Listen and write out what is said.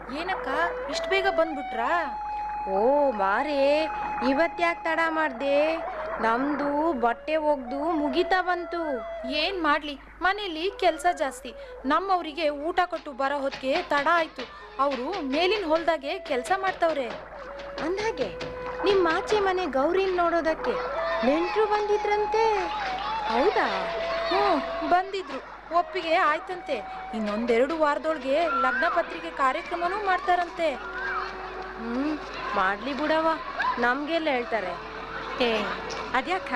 ಏನಕ್ಕ ಇಷ್ಟು ಬೇಗ ಬಂದ್ಬಿಟ್ರಾ ಓ ಮಾರೇ ಇವತ್ತ್ಯಾಕೆ ತಡ ಮಾಡ್ದೆ ನಮ್ದು ಬಟ್ಟೆ ಒಗ್ದು ಮುಗಿತಾ ಬಂತು ಏನ್ ಮಾಡ್ಲಿ ಮನೇಲಿ ಕೆಲಸ ಜಾಸ್ತಿ ನಮ್ಮವರಿಗೆ ಊಟ ಕೊಟ್ಟು ಬರೋ ಹೊತ್ತಿಗೆ ತಡ ಆಯ್ತು ಅವರು ಮೇಲಿನ ಹೊಲ್ದಾಗೆ ಕೆಲಸ ಮಾಡ್ತವ್ರೆ ಅಂದಾಗೆ ನಿಮ್ಮ ಆಚೆ ಮನೆ ಗೌರಿನ್ ನೋಡೋದಕ್ಕೆ ನೆಂಟ್ರು ಬಂದಿದ್ರಂತೆ ಹೌದಾ ಹ್ಞೂ ಬಂದಿದ್ರು ಒಪ್ಪಿಗೆ ಆಯ್ತಂತೆ ಇನ್ನೊಂದೆರಡು ವಾರದೊಳಗೆ ಲಗ್ನ ಪತ್ರಿಕೆ ಕಾರ್ಯಕ್ರಮನೂ ಮಾಡ್ತಾರಂತೆ ಹ್ಮ್ ಮಾಡ್ಲಿ ಬಿಡವ ನಮ್ಗೆಲ್ಲ ಹೇಳ್ತಾರೆ ಏ ಅದ್ಯಾಕ